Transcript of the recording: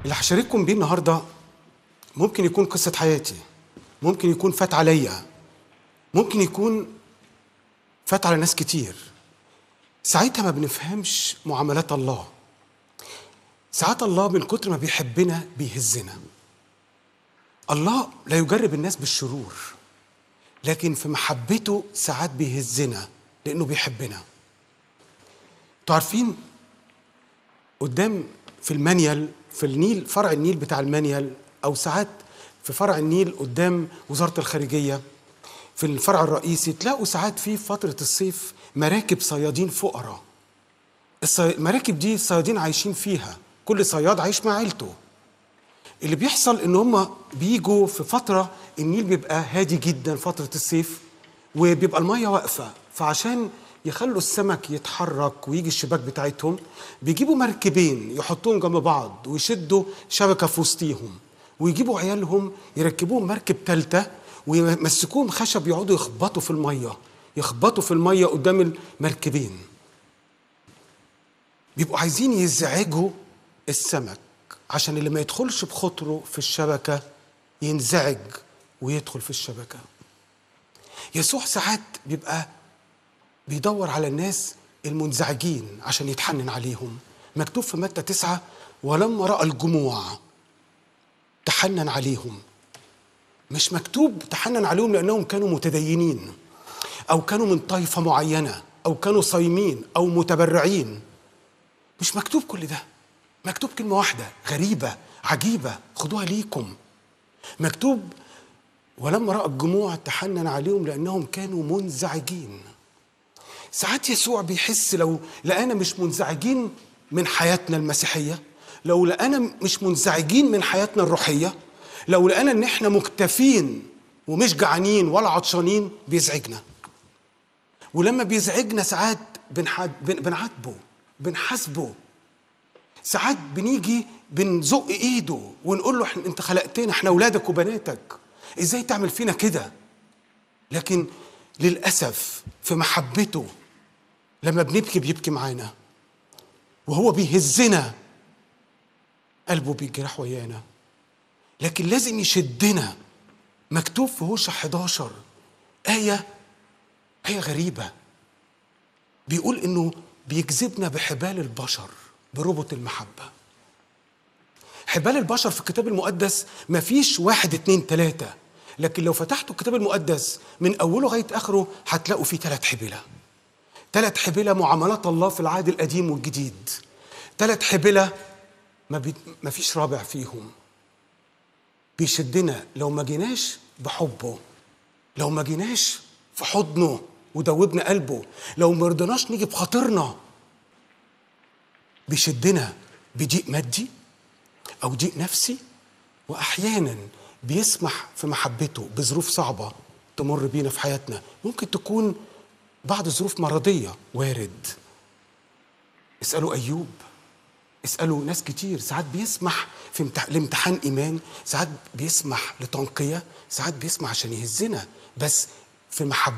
اللي هشارككم بيه النهارده ممكن يكون قصة حياتي ممكن يكون فات عليا ممكن يكون فات على ناس كتير ساعتها ما بنفهمش معاملات الله ساعات الله من كتر ما بيحبنا بيهزنا الله لا يجرب الناس بالشرور لكن في محبته ساعات بيهزنا لانه بيحبنا انتوا عارفين قدام في المانيال في النيل فرع النيل بتاع المانيال او ساعات في فرع النيل قدام وزاره الخارجيه في الفرع الرئيسي تلاقوا ساعات في فتره الصيف مراكب صيادين فقراء الصي- المراكب دي الصيادين عايشين فيها كل صياد عايش مع عيلته اللي بيحصل ان هم بيجوا في فتره النيل بيبقى هادي جدا فتره الصيف وبيبقى الميه واقفه فعشان يخلوا السمك يتحرك ويجي الشباك بتاعتهم بيجيبوا مركبين يحطوهم جنب بعض ويشدوا شبكه في وسطيهم ويجيبوا عيالهم يركبوهم مركب ثالثه ويمسكوهم خشب يقعدوا يخبطوا في الميه يخبطوا في الميه قدام المركبين بيبقوا عايزين يزعجوا السمك عشان اللي ما يدخلش بخطره في الشبكة ينزعج ويدخل في الشبكة يسوع ساعات بيبقى بيدور على الناس المنزعجين عشان يتحنن عليهم مكتوب في متى تسعة ولما رأى الجموع تحنن عليهم مش مكتوب تحنن عليهم لأنهم كانوا متدينين أو كانوا من طائفة معينة أو كانوا صايمين أو متبرعين مش مكتوب كل ده مكتوب كلمة واحدة غريبة عجيبة خدوها ليكم مكتوب ولما رأى الجموع تحنن عليهم لأنهم كانوا منزعجين ساعات يسوع بيحس لو لقانا مش منزعجين من حياتنا المسيحية لو لقانا مش منزعجين من حياتنا الروحية لو لقانا ان احنا مكتفين ومش جعانين ولا عطشانين بيزعجنا ولما بيزعجنا ساعات بنحد بن- بنعاتبه بنحاسبه ساعات بنيجي بنزق ايده ونقول له إحنا- انت خلقتنا احنا اولادك وبناتك ازاي تعمل فينا كده لكن للاسف في محبته لما بنبكي بيبكي معانا وهو بيهزنا قلبه بيجرح ويانا لكن لازم يشدنا مكتوب في هوشع 11 آية آية غريبة بيقول إنه بيجذبنا بحبال البشر بربط المحبة حبال البشر في الكتاب المقدس مفيش واحد اتنين تلاتة لكن لو فتحتوا الكتاب المقدس من أوله لغاية آخره هتلاقوا فيه تلات حبلة تلات حبلة معاملات الله في العهد القديم والجديد تلات حبلة ما, بي... ما فيش رابع فيهم بيشدنا لو ما جيناش بحبه لو ما جيناش في حضنه ودوبنا قلبه لو ما رضيناش نيجي بخاطرنا بيشدنا بضيق مادي او ضيق نفسي واحيانا بيسمح في محبته بظروف صعبه تمر بينا في حياتنا ممكن تكون بعض ظروف مرضيه وارد اسالوا ايوب اسالوا ناس كتير ساعات بيسمح في امتح... لامتحان ايمان ساعات بيسمح لتنقيه ساعات بيسمح عشان يهزنا بس في محبته